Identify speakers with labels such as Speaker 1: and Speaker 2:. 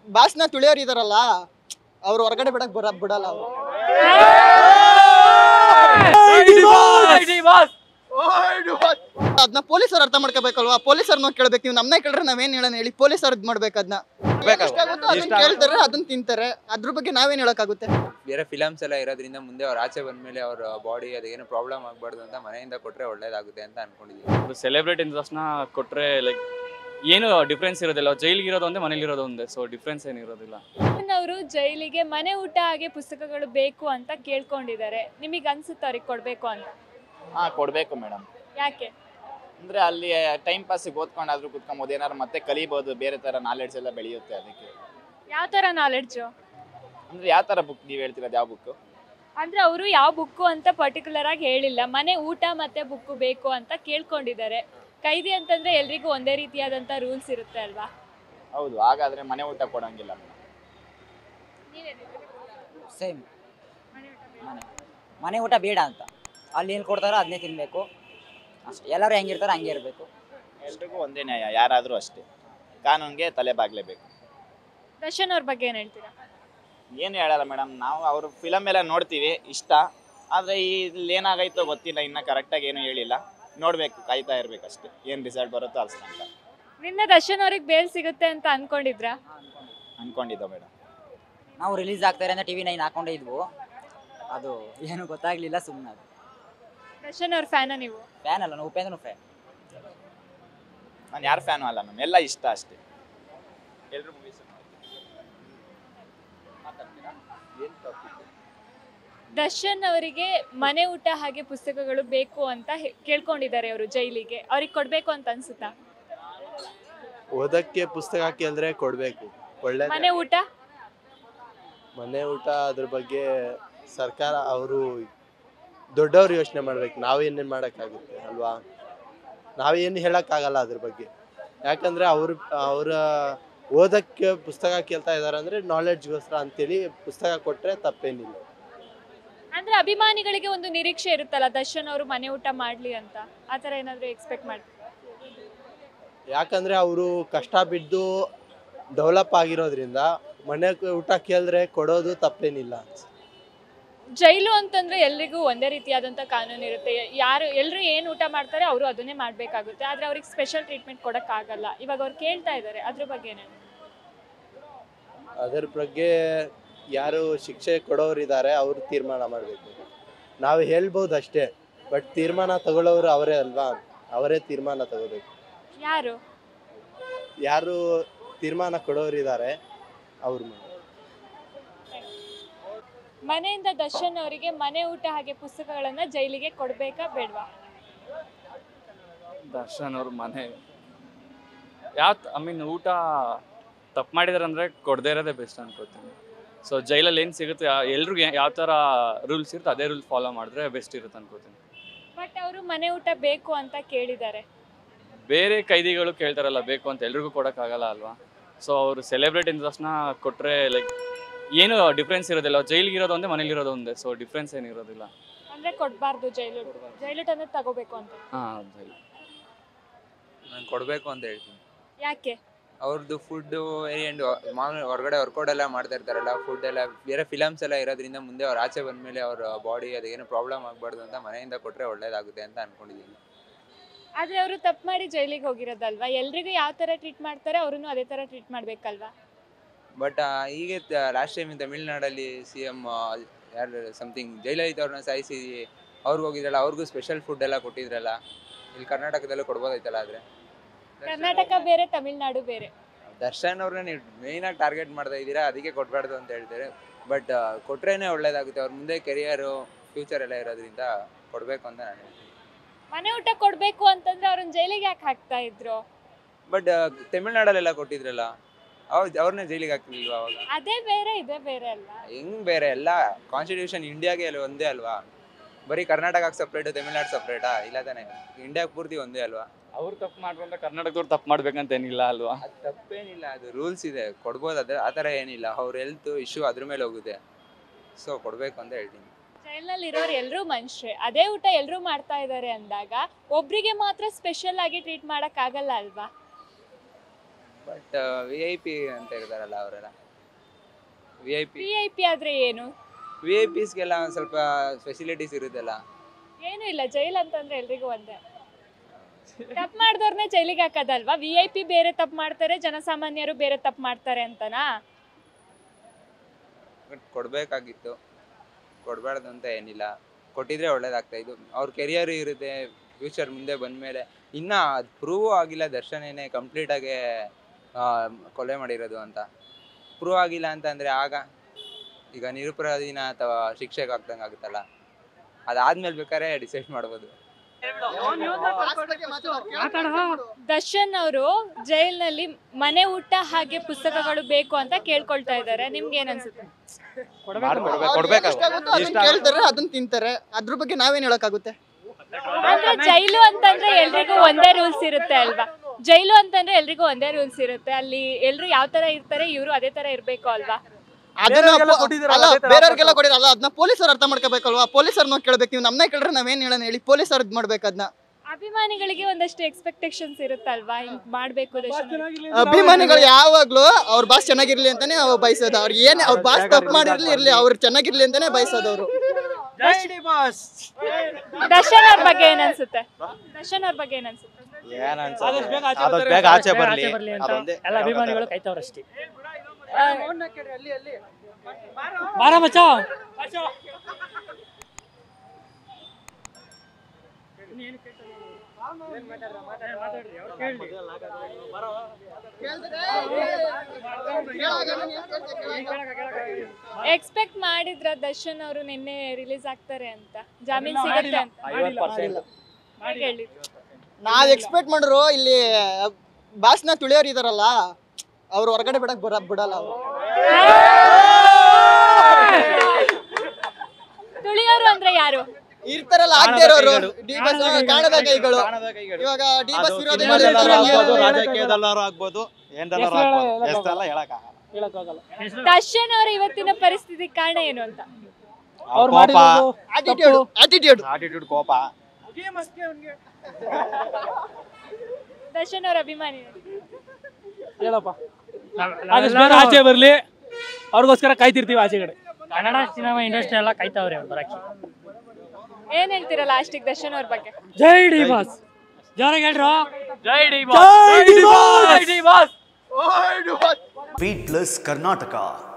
Speaker 1: ಬಾಸ್ನ ತುಳಿಯೋರು ಇದಾರಲ್ಲ ಅವ್ರು ಹೊರಗಡೆ ಬಿಡಕ್ ಬರ ಬಿಡಲ್ಲ ಅವ್ರು ಅದನ್ನ ಪೊಲೀಸರು ಅರ್ಥ ಮಾಡ್ಕೋಬೇಕಲ್ವಾ ಪೊಲೀಸರ್ನ ಕೇಳ್ಬೇಕು ನೀವು ನಮ್ಮನ್ನ ಕೇಳಿದ್ರೆ ನಾವೇನ್ ಹೇಳೋಣ ಹೇಳಿ ಪೊಲೀಸರು ಇದು ಮಾಡ್ಬೇಕು ಅದನ್ನ ಎಷ್ಟಾಗುತ್ತೋ ಅದನ್ನ ಕೇಳ್ತಾರೆ ಅದನ್ನ ತಿಂತಾರೆ ಅದ್ರ ಬಗ್ಗೆ ನಾವೇನ್ ಹೇಳಕ್ಕಾಗುತ್ತೆ
Speaker 2: ಬೇರೆ ಫಿಲಮ್ಸ್ ಎಲ್ಲ ಇರೋದ್ರಿಂದ ಮುಂದೆ ಅವ್ರ ಆಚೆ ಬಂದ್ಮೇಲೆ ಅವ್ರ ಬಾಡಿ ಅದೇನು ಪ್ರಾಬ್ಲಮ್ ಆಗಬಾರ್ದು ಅಂತ ಮನೆಯಿಂದ ಕೊಟ್ಟರೆ ಒಳ್ಳೇದಾಗುತ್ತೆ ಅಂತ ಅನ್ಕೊಂಡಿದ್ದೀವಿ
Speaker 3: ಸೆಲೆಬ್ರಿಟಿ ತಕ್ಷಣ ಕೊಟ್ಟರೆ ಲೈಕ್ ಏನು ಡಿಫ್ರೆನ್ಸ್ ಇರೋದಿಲ್ಲ ಜೈಲಿಗೆ ಇರೋದು ಒಂದೇ ಮನೇಲಿ ಇರೋದು ಒಂದೇ ಸೊ ಡಿಫ್ರೆನ್ಸ್ ಏನು ಇರೋದಿಲ್ಲ
Speaker 4: ಅವರು ಜೈಲಿಗೆ ಮನೆ ಊಟ ಹಾಗೆ ಪುಸ್ತಕಗಳು ಬೇಕು ಅಂತ ಕೇಳ್ಕೊಂಡಿದ್ದಾರೆ ನಿಮಗೆ ಅನ್ಸುತ್ತೆ ಅವ್ರಿಗೆ ಕೊಡಬೇಕು ಅಂತ
Speaker 5: ಹಾಂ ಕೊಡಬೇಕು ಮೇಡಮ್
Speaker 4: ಯಾಕೆ
Speaker 5: ಅಂದರೆ ಅಲ್ಲಿ ಟೈಮ್ ಪಾಸಿಗೆ ಓದ್ಕೊಂಡಾದ್ರೂ ಕುತ್ಕೊಬೋದು ಏನಾದ್ರು ಮತ್ತೆ ಕಲಿಬೋದು ಬೇರೆ ಥರ ನಾಲೆಡ್ಜ್ ಎಲ್ಲ ಬೆಳೆಯುತ್ತೆ ಅದಕ್ಕೆ
Speaker 4: ಯಾವ ಥರ ನಾಲೆಡ್ಜು
Speaker 5: ಅಂದರೆ ಯಾವ ಥರ ಬುಕ್ ನೀವು ಹೇಳ್ತಿರೋದು ಯಾವ ಬುಕ್ಕು
Speaker 4: ಅಂದ್ರೆ ಅವರು ಯಾವ ಬುಕ್ಕು ಅಂತ ಪರ್ಟಿಕ್ಯುಲರ್ ಆಗಿ ಹೇಳಿಲ್ಲ ಮನೆ ಊಟ ಮತ್ತೆ ಬುಕ್ಕು ಬೇಕು ಅಂತ ಕೇಳ್ಕೊಂಡಿದ್ದಾರೆ ಕೈದಿ ಅಂತಂದ್ರೆ ಎಲ್ರಿಗೂ ಒಂದೇ ರೀತಿಯಾದಂತ ರೂಲ್ಸ್ ಇರುತ್ತೆ ಅಲ್ವಾ
Speaker 5: ಹೌದು ಹಾಗಾದರೆ ಮನೆ ಊಟ ಕೊಡೋಂಗಿಲ್ಲ
Speaker 6: ಸೇಮ್ ಮನೆ ಮನೆ ಊಟ ಬೇಡ ಅಂತ ಅಲ್ಲಿ ಏನು ಕೊಡ್ತಾರೋ ಅದನ್ನೇ ತಿನ್ನಬೇಕು ಅಷ್ಟೇ ಎಲ್ಲರೂ ಹೆಂಗಿರ್ತಾರೋ ಹಂಗೆ ಇರಬೇಕು
Speaker 5: ಎಲ್ರಿಗೂ ಒಂದೇ ನ್ಯಾಯ ಯಾರಾದರೂ ಅಷ್ಟೇ ಕಾನೂನಿಗೆ ತಲೆ ಬಾಗ್ಲೇಬೇಕು
Speaker 4: ದರ್ಶನ್ ಅವ್ರ ಬಗ್ಗೆ ಏನ್ ಹೇಳ್ತೀರಾ
Speaker 5: ಏನು ಹೇಳಲ್ಲ ಮೇಡಮ್ ನಾವು ಅವರು ಫಿಲಮ್ ಎಲ್ಲ ನೋಡ್ತೀವಿ ಇಷ್ಟ ಆದರೆ ಇಲ್ಲಿ ಏನಾಗೈತೋ ಗೊತ್ತಿಲ್ಲ ಇನ್ನೂ ಕರೆಕ್ಟಾಗಿ ಏನೂ ಹೇಳಿಲ್ಲ ನೋಡಬೇಕು ಕಾಯ್ತಾ ಇರಬೇಕು ಅಷ್ಟೇ ಏನು ರಿಸಲ್ಟ್ ಬರುತ್ತೋ ಅಷ್ಟು ತನಕ
Speaker 4: ನಿನ್ನೆ ದರ್ಶನ್ ಅವ್ರಿಗೆ ಬೇಲ್ ಸಿಗುತ್ತೆ ಅಂತ ಅನ್ಕೊಂಡಿದ್ರಾ
Speaker 5: ಅನ್ಕೊಂಡಿದ್ದೋ ಮೇಡಮ್
Speaker 6: ನಾವು ರಿಲೀಸ್ ಆಗ್ತಾರೆ ಅಂತ ಟಿ ವಿ ನೈನ್ ಹಾಕೊಂಡೇ ಇದ್ವು ಅದು ಏನು ಗೊತ್ತಾಗಲಿಲ್ಲ ಸುಮ್ಮನೆ ಅದು
Speaker 4: ದರ್ಶನ್ ಅವ್ರ ಫ್ಯಾನ ನೀವು
Speaker 6: ಫ್ಯಾನ್ ಅಲ್ಲ ನಾವು ಉಪೇಂದ್ರನು ಫ್ಯಾನ್
Speaker 5: ನಾನು ಯಾರ ಫ್ಯಾನು ಅಲ್ಲ ಮ್ಯಾಮ್ ಎಲ್ಲ ಇಷ್ಟ ಅಷ್ಟೇ ಎಲ್ಲರೂ ಮೂವೀಸ್
Speaker 4: ದರ್ಶನ್ ಅವರಿಗೆ ಮನೆ ಊಟ ಹಾಗೆ ಪುಸ್ತಕಗಳು ಬೇಕು ಅಂತ ಹೇ- ಕೇಳ್ಕೊಂಡಿದ್ದಾರೆ ಅವರು ಜೈಲಿಗೆ ಅವ್ರಿಗೆ ಕೊಡ್ಬೇಕು ಅಂತ ಅನ್ಸುತ್ತಾ
Speaker 7: ಓದಕ್ಕೆ ಪುಸ್ತಕ ಕೇಳಿದ್ರೆ ಕೊಡಬೇಕು ಒಳ್ಳೆ
Speaker 4: ಮನೆ ಊಟ
Speaker 7: ಮನೆ ಊಟ ಅದ್ರ ಬಗ್ಗೆ ಸರ್ಕಾರ ಅವರು ದೊಡ್ಡವ್ರು ಯೋಚನೆ ಮಾಡ್ಬೇಕು ನಾವೇನೇನು ಮಾಡೋಕ್ಕಾಗುತ್ತೆ ಅಲ್ವಾ ನಾವೇನು ಹೇಳೋಕ್ಕಾಗಲ್ಲ ಅದ್ರ ಬಗ್ಗೆ ಯಾಕಂದ್ರೆ ಅವ್ರ ಅವರ ಓದಕ್ಕೆ ಪುಸ್ತಕ ಕೇಳ್ತಾ ಇದ್ದಾರೆ ಅಂದರೆ ನಾಲೆಡ್ಜ್ಗೋಸ್ಕರ ಅಂತೇಳಿ ಪುಸ್ತಕ ಕೊಟ್ಟರೆ ತಪ್ಪೇನಿಲ್ಲ
Speaker 4: ಅಂದ್ರೆ ಅಭಿಮಾನಿಗಳಿಗೆ ಒಂದು ನಿರೀಕ್ಷೆ ಇರುತ್ತಲ್ಲ ದರ್ಶನ್ ಅವರು ಮನೆ ಊಟ ಮಾಡ್ಲಿ ಅಂತ ಆತರ ಏನಾದ್ರು ಎಕ್ಸ್ಪೆಕ್ಟ್ ಮಾಡಿ
Speaker 7: ಯಾಕಂದ್ರೆ ಅವರು ಕಷ್ಟ ಬಿದ್ದು ಡೆವಲಪ್ ಆಗಿರೋದ್ರಿಂದ ಮನೆ ಊಟ ಕೇಳಿದ್ರೆ ಕೊಡೋದು ತಪ್ಪೇನಿಲ್ಲ
Speaker 4: ಜೈಲು ಅಂತಂದ್ರೆ ಎಲ್ರಿಗೂ ಒಂದೇ ರೀತಿಯಾದಂತ ಕಾನೂನು ಇರುತ್ತೆ ಯಾರು ಎಲ್ಲರೂ ಏನು ಊಟ ಮಾಡ್ತಾರೆ ಅವರು ಅದನ್ನೇ ಮಾಡ್ಬೇಕಾಗುತ್ತೆ ಆದ್ರೆ ಅವ್ರಿಗೆ ಸ್ಪೆಷಲ್ ಟ್ರೀಟ್ಮೆಂಟ್ ಕೊಡಕ್ ಆಗಲ್ಲ ಇವಾಗ ಅವ್ರು ಕೇಳ್ತಾ ಇದ್ದಾರೆ ಅದ್ರ ಬಗ್ಗೆ ಏನೇನು
Speaker 7: ಅದರ ಬಗ್ಗೆ ಯಾರು ಶಿಕ್ಷೆ ಕೊಡೋರಿದ್ದಾರೆ ಅವರು ತೀರ್ಮಾನ ಮಾಡಬೇಕು ನಾವು ಹೇಳ್ಬೋದು ಅಷ್ಟೇ ಬಟ್ ತೀರ್ಮಾನ ತಗೊಳ್ಳೋರು ಅವರೇ ಅಲ್ವಾ ಅವರೇ ತೀರ್ಮಾನ ತಗೋಬೇಕು
Speaker 4: ಯಾರು
Speaker 7: ಯಾರು ತೀರ್ಮಾನ ಕೊಡೋರಿದ್ದಾರೆ ಅವ್ರು ಮಾಡಿ
Speaker 4: ಮನೆಯಿಂದ ದರ್ಶನ್ ಅವರಿಗೆ ಮನೆ ಊಟ ಹಾಗೆ ಪುಸ್ತಕಗಳನ್ನ ಜೈಲಿಗೆ ಕೊಡ್ಬೇಕಾ ಬೇಡವಾ
Speaker 3: ದರ್ಶನ್ ಅವ್ರ ಮನೆ ಯಾವ ಐ ಮೀನ್ ಊಟ ತಪ್ಪು ಮಾಡಿದಾರೆ ಅಂದರೆ ಕೊಡದೇ ಇರೋದೇ ಬೆಸ್ಟ್ ಅನ್ಕೋತೀನಿ ಸೊ ಜೈಲಲ್ಲಿ ಏನು ಸಿಗುತ್ತೆ ಎಲ್ರಿಗೂ ಯಾವ ಥರ ರೂಲ್ಸ್ ಇರುತ್ತೆ ಅದೇ ರೂಲ್ ಫಾಲೋ ಮಾಡಿದ್ರೆ ಬೆಸ್ಟ್ ಇರುತ್ತೆ ಅನ್ಕೋತೀನಿ
Speaker 4: ಬಟ್ ಅವರು ಮನೆ ಊಟ ಬೇಕು ಅಂತ ಕೇಳಿದ್ದಾರೆ
Speaker 3: ಬೇರೆ ಕೈದಿಗಳು ಕೇಳ್ತಾರಲ್ಲ ಬೇಕು ಅಂತ ಎಲ್ರಿಗೂ ಕೊಡೋಕ್ಕಾಗಲ್ಲ ಅಲ್ವಾ ಸೊ ಅವರು ಸೆಲೆಬ್ರಿಟಿ ತಕ್ಷಣ ಕೊಟ್ಟರೆ ಲೈಕ್ ಏನು ಡಿಫ್ರೆನ್ಸ್ ಇರೋದಿಲ್ಲ ಜೈಲಿಗೆ ಇರೋದು ಒಂದೇ ಮನೇಲಿ ಇರೋದು ಒಂದೇ ಸೊ ಡಿಫ್ರೆನ್ಸ್ ಏನು ಇರೋದಿಲ್ಲ
Speaker 4: ಅಂದ್ರೆ ಕೊಡ್ಬಾರ್ದು ಜೈಲು ಜೈಲು ಅಂದ್ರೆ ತಗೋಬೇಕು ಅಂತ
Speaker 3: ಹಾಂ ಜೈಲು
Speaker 2: ನಾನು ಕೊಡಬೇಕು ಅಂತ ಹೇಳ್ತೀನಿ
Speaker 4: ಯಾಕೆ
Speaker 2: ಅವ್ರದ್ದು ಫುಡ್ಡು ಆ್ಯಂಡ್ ಮಾಮೂಲಿ ಹೊರಗಡೆ ವರ್ಕೌಟ್ ಎಲ್ಲ ಮಾಡ್ತಾ ಇರ್ತಾರಲ್ಲ ಫುಡ್ ಎಲ್ಲ ಬೇರೆ ಫಿಲಮ್ಸ್ ಎಲ್ಲ ಇರೋದ್ರಿಂದ ಮುಂದೆ ಅವ್ರ ಆಚೆ ಬಂದಮೇಲೆ ಅವ್ರ ಬಾಡಿ ಅದೇನು ಪ್ರಾಬ್ಲಮ್ ಆಗಬಾರ್ದು ಅಂತ ಮನೆಯಿಂದ ಕೊಟ್ಟರೆ ಒಳ್ಳೇದಾಗುತ್ತೆ ಅಂತ ಅನ್ಕೊಂಡಿದ್ದೀನಿ
Speaker 4: ಆದ್ರೆ ಅವರು ತಪ್ಪು ಮಾಡಿ ಜೈಲಿಗೆ ಹೋಗಿರೋದಲ್ವಾ ಎಲ್ರಿಗೂ ಯಾವ ತರ ಟ್ರೀಟ್ ಮಾಡ್ತಾರೆ ಅವ್ರನ್ನು ಅದೇ ತರ ಟ್ರೀಟ್ ಮಾಡ್ಬೇಕಲ್ವಾ
Speaker 2: ಬಟ್ ಹೀಗೆ ಲಾಸ್ಟ್ ಟೈಮ್ ತಮಿಳ್ನಾಡಲ್ಲಿ ಸಿ ಎಮ್ ಯಾರು ಸಮಥಿಂಗ್ ಜೈಲಲಿತ ಅವ್ರನ್ನ ಸಾಯಿಸಿ ಅವ್ರಿಗೆ ಹೋಗಿದ್ರಲ್ಲ ಅವ್ರಿಗೂ ಸ್ಪೆಷಲ್ ಫುಡ್ ಎಲ್ಲ ಕೊಟ್ಟಿದ್ರಲ್ಲ ಇಲ್ಲಿ ಕರ್ನಾಟಕದಲ್ಲೂ ಕೊಡ್ಬೋದಾಯ್ತಲ್ಲ ಆದರೆ
Speaker 4: ಕರ್ನಾಟಕ ಬೇರೆ ತಮಿಳ್ನಾಡು ಬೇರೆ
Speaker 2: ದರ್ಶನ್ ಅವ್ರನ್ನ ನೀವು ಮೇಯ್ನಾಗಿ ಟಾರ್ಗೆಟ್ ಮಾಡ್ತಾ ಇದ್ದೀರಾ ಅದಕ್ಕೆ ಕೊಡಬಾರ್ದು ಅಂತ ಹೇಳ್ತಾರೆ ಬಟ್ ಕೊಟ್ರೇನೆ ಒಳ್ಳೇದಾಗುತ್ತೆ ಅವ್ರ ಮುಂದೆ ಕೆರಿಯರು ಫ್ಯೂಚರ್ ಎಲ್ಲ ಇರೋದ್ರಿಂದ ಕೊಡಬೇಕು ಅಂತ ನಾನು ಹೇಳ್ತೀನಿ
Speaker 4: ಮನೆ ಊಟ ಕೊಡ್ಬೇಕು ಅಂತಂದ್ರೆ ಅವ್ರನ್ನ ಜೈಲಿಗೆ ಯಾಕೆ ಹಾಕ್ತಾ ಇದ್ರು
Speaker 2: ಬಟ್ ತಮಿಳ್ನಾಡಲ್ಲೆಲ್ಲ ಕೊಟ್ಟಿದ್ರಲ್ಲ ಅವ್ರು ಅವ್ರನ್ನೇ ಜೈಲಿಗೆ ಹಾಕ್ಲಿಲ್ವಾ ಅವಾಗ
Speaker 4: ಅದೇ ಬೇರೆ ಇದೇ ಬೇರೆ ಅಲ್ಲ
Speaker 2: ಹೆಂಗ್ ಬೇರೆ ಎಲ್ಲ ಕಾನ್ಸ್ಟಿಟ್ಯೂಷನ್ ಇಂಡಿಯಾಗೆ ಅಲ್ಲಿ ಒಂದೇ ಅಲ್ವಾ ಬರೀ ಕರ್ನಾಟಕಕ್ಕೆ ಸಪ್ರೇಟು ತಮಿಳ್ನಾಡು ಸಪ್ರೇಟಾ ಇಲ್ಲ ತಾನೆ ಇಂಡಿಯಾಗೆ ಪೂರ್ತಿ ಒಂದೇ ಅಲ್ವಾ
Speaker 3: ಅವ್ರು ತಪ್ಪು ಮಾಡ್ರು ಅಂತ ಕರ್ನಾಟಕದವ್ರು ತಪ್ಪು ಮಾಡ್ಬೇಕಂತ ಏನಿಲ್ಲ ಅಲ್ವಾ
Speaker 2: ಅದು ತಪ್ಪೇನಿಲ್ಲ ಅದು ರೂಲ್ಸ್ ಇದೆ ಕೊಡ್ಬೋದು ಅದ್ರ ಆ ಥರ ಏನಿಲ್ಲ ಅವ್ರ ಹೆಲ್ತ್ ಇಶ್ಯೂ ಅದ್ರ ಮೇಲೆ ಹೋಗುತ್ತೆ ಸೊ ಕೊಡಬೇಕು ಅಂತ ಹೇಳ್ತೀನಿ
Speaker 4: ಜೈಲಲ್ಲಿ ಇರೋರು ಎಲ್ಲರೂ ಮನುಷ್ಯರೇ ಅದೇ ಊಟ ಎಲ್ಲರೂ ಮಾಡ್ತಾ ಇದ್ದಾರೆ ಅಂದಾಗ ಒಬ್ರಿಗೆ ಮಾತ್ರ ಸ್ಪೆಷಲ್ ಆಗಿ ಟ್ರೀಟ್ ಮಾಡಕ್ ಆಗಲ್ಲ ಅಲ್ವಾ
Speaker 2: ಬಟ್ ವಿ ಐ ಪಿ ಅಂತ ಇರ್ತಾರಲ್ಲ ಅವರೆಲ್ಲ V I P
Speaker 4: V I P ಆದ್ರೆ ಏನು
Speaker 2: ವಿ ಐ ಪಿಸ್ಗೆಲ್ಲ ಒಂದು ಸ್ವಲ್ಪ ಫೆಸಿಲಿಟೀಸ್ ಇರುತ್ತಲ್ಲ
Speaker 4: ಏನು ಇಲ್ಲ ಜೈಲ್ ಅಂತಂದ್ರೆ ಎಲ್ರಿಗೂ ಒಂದೇ ತಪ್ಪು ಮಾಡಿದವ್ರನ್ನೇ ಜೈಲಿಗೆ ಹಾಕೋದಲ್ವಾ ವಿ ಐ ಪಿ ಬೇರೆ ತಪ್ಪು ಮಾಡ್ತಾರೆ ಜನಸಾಮಾನ್ಯರು ಬೇರೆ ತಪ್ಪು ಮಾಡ್ತಾರೆ ಅಂತನಾ
Speaker 2: ಬಟ್ ಕೊಡಬೇಕಾಗಿತ್ತು ಕೊಡಬಾರ್ದು ಅಂತ ಏನಿಲ್ಲ ಕೊಟ್ಟಿದ್ರೆ ಒಳ್ಳೇದಾಗ್ತಾ ಇದು ಅವ್ರ ಕೆರಿಯರ್ ಇರುತ್ತೆ ಫ್ಯೂಚರ್ ಮುಂದೆ ಬಂದಮೇಲೆ ಇನ್ನೂ ಅದು ಪ್ರೂವ್ ಆಗಿಲ್ಲ ದರ್ಶನೇನೆ ಕಂಪ್ಲೀಟಾಗಿ ಕೊಲೆ ಮಾಡಿರೋದು ಅಂತ ಪ್ರೂವ್ ಆಗಿಲ್ಲ ಅಂತಂದರೆ ಆಗ ಈಗ ನಿರುಪರಾಧಿನ ಅಥವಾ ಶಿಕ್ಷೆಗೆ ಹಾಕ್ದಂಗೆ ಆಗುತ್ತಲ್ಲ ಅದಾದ್ಮೇಲೆ ಬೇಕಾದ್ರೆ ಡಿಸೈಡ್ ಮಾಡ್ಬೋದು
Speaker 4: ದರ್ಶನ್ ಅವರು ಜೈಲ್ನಲ್ಲಿ ಮನೆ ಊಟ ಹಾಗೆ ಪುಸ್ತಕಗಳು ಬೇಕು ಅಂತ ಕೇಳ್ಕೊಳ್ತಾ ಇದ್ದಾರೆ ನಿಮ್ಗೆ ಏನ್ ಅನ್ಸುತ್ತೆ
Speaker 1: ಅದನ್ನ ಕೇಳ್ತಾರೆ ಅದನ್ನ ತಿಂತಾರೆ ಅದ್ರ ಬಗ್ಗೆ ನಾವೇನ್ ಹೇಳಕ್ಕಾಗುತ್ತೆ
Speaker 4: ಅಂದ್ರೆ ಜೈಲು ಅಂತಂದ್ರೆ ಎಲ್ರಿಗೂ ಒಂದೇ ರೂಲ್ಸ್ ಇರುತ್ತೆ ಅಲ್ವಾ ಜೈಲು ಅಂತಂದ್ರೆ ಎಲ್ರಿಗೂ ಒಂದೇ ರೂಲ್ಸ್ ಇರುತ್ತೆ ಅಲ್ಲಿ ಎಲ್ರು ಯಾವ ತರ ಇರ್ತಾರೆ ಇವರು ಅದೇ ತರ ಇರ್ಬೇಕು ಅಲ್ವಾ
Speaker 1: ಅದನ್ನ ಪೊ- ಅಲ್ಲ ಬೇರೆಯವ್ರಿಗೆಲ್ಲ ಕೊಡಿರಲ್ಲ ಅದನ್ನ ಪೊಲೀಸರು ಅರ್ಥ ಮಾಡ್ಕೋಬೇಕಲ್ವಾ ಪೊಲೀಸರ್ನ ಕೇಳ್ಬೇಕು ನೀವು ನಮ್ಮನ್ನ ಕೇಳಿದ್ರೆ ನಾವೇನ್ ಹೇಳೋಣ ಹೇಳಿ ಪೊಲೀಸರು ಇದ್ ಮಾಡ್ಬೇಕು ಅದನ್ನ
Speaker 4: ಅಭಿಮಾನಿಗಳಿಗೆ ಒಂದಷ್ಟು ಎಕ್ಸ್ಪೆಕ್ಟೇಷನ್ಸ್ ಇರುತ್ತಲ್ವಾ ಹಿಂಗ್ ಮಾಡ್ಬೇಕು ದರ್ಶನ್ ಅವ್ರು.
Speaker 1: ಅಭಿಮಾನಿಗಳು ಯಾವಾಗ್ಲೂ ಅವ್ರ ಬಾಸ್ ಚೆನ್ನಾಗಿರ್ಲಿ ಅಂತಾನೆ ಅವ್ರು ಬಯಸೋದು ಅವ್ರು ಏನ್ ಅವ್ರ ಬಾಸ್ ತಪ್ಪು ಮಾಡಿರ್ಲಿ ಇರ್ಲಿ ಅವ್ರು ಚೆನ್ನಾಗಿರ್ಲಿ ಅಂತಾನೆ ಬಯಸೋದು ಅವರು
Speaker 4: ದರ್ಶನ್ ಅವ್ರ ಬಗ್ಗೆ ಏನ್ ಅನ್ಸುತ್ತೆ ದರ್ಶನ್ ಅವ್ರ ಬಗ್ಗೆ ಏನ್ ಅನ್ಸುತ್ತೆ
Speaker 8: ಆದಷ್ಟು ಬೇಗ ಆಚೆ ಬರ್ಲಿ ಅದೊಂದೇ
Speaker 9: ಎಲ್ಲ ಅಭಿಮಾನಿಗಳು ಕಾಯ್ತವ್ರಷ್ಟೇ
Speaker 4: ಆ,
Speaker 9: ಬಾರ ಮಚ್ಚ
Speaker 4: ಎಕ್ಸ್ಪೆಕ್ಟ್ ಮಾಡಿದ್ರ ದರ್ಶನ್ ಅವರು ನಿನ್ನೆ ರಿಲೀಸ್ ಆಗ್ತಾರೆ ಅಂತ ಜಾಮೀನ್ ಸಿಗುತ್ತೆ ಅಂತ ಹೇಗೆ ಹೇಳಿದ್ರು
Speaker 1: ನಾವ್ ಎಕ್ಸ್ಪೆಕ್ಟ್ ಮಾಡ್ರು ಇಲ್ಲಿ ಬಾಸ್ನ ತುಳಿಯೋರು ಇದಾರಲ್ಲ ಅವ್ರು ಹೊರಗಡೆ ಬಿಡಕ್ ಬರ ಬಿಡಲ್ಲ ಅವ್ರು
Speaker 4: ತುಳಿಯೋರು ಅಂದ್ರೆ ಯಾರು
Speaker 1: ಇರ್ತಾರಲ್ಲ ಆಗದೆ ಇರೋರು ಡಿ ಬಸ್ ಕಾಣದ ಕೈಗಳು ಇವಾಗ ಡಿ ಬಸ್ ವಿರೋಧಿಗಳು ಇರ್ತಾರಲ್ಲ,
Speaker 8: ರಾಜಕೀಯದಲ್ಲಾರು ಆಗ್ಬೋದು ಏನ್ದಲ್ಲಾರು ಆಗ್ಬೋದು ಎಷ್ಟೆಲ್ಲ ಹೇಳಕ್ಕಾಗಲ್ಲ
Speaker 9: ಹೇಳಕ್ಕಾಗಲ್ಲ
Speaker 4: ದರ್ಶನ್ ಅವರ ಇವತ್ತಿನ ಪರಿಸ್ಥಿತಿ ಕಾರಣ ಏನು ಅಂತ
Speaker 8: ಅವ್ರ ಕೋಪ
Speaker 1: attitude, attitude.
Speaker 8: ಆಟಿಟ್ಯೂಡ್ ಕೋಪ
Speaker 4: ದರ್ಶನ್ ಅವ್ರ ಅಭಿಮಾನಿ
Speaker 9: ಹೇಳಪ್ಪ ಆದಷ್ಟು ಬೇಗ ಆಚೆ ಬರ್ಲಿ ಅವ್ರಿಗೋಸ್ಕರ ಕಾಯ್ತಿರ್ತೀವಿ ಆಚೆ ಕಡೆ ಕನ್ನಡ ಸಿನಿಮಾ ಇಂಡಸ್ಟ್ರಿ ಎಲ್ಲ ಕಾಯ್ತಾವ್ರೆ ಅವ್ರು ಬರಕ್ಕೆ
Speaker 4: ಏನ್ ಹೇಳ್ತೀರಾ ಲಾಸ್ಟಿಗೆ ದರ್ಶನ್ ಅವ್ರ ಬಗ್ಗೆ
Speaker 9: ಜೈ ಡಿ ಬಾಸ್ ಜೋರಾಗಿ ಹೇಳ್ರು ಜೈ ಡಿ ಬಾಸ್ ಜೈ D boss
Speaker 10: beat plus Karnataka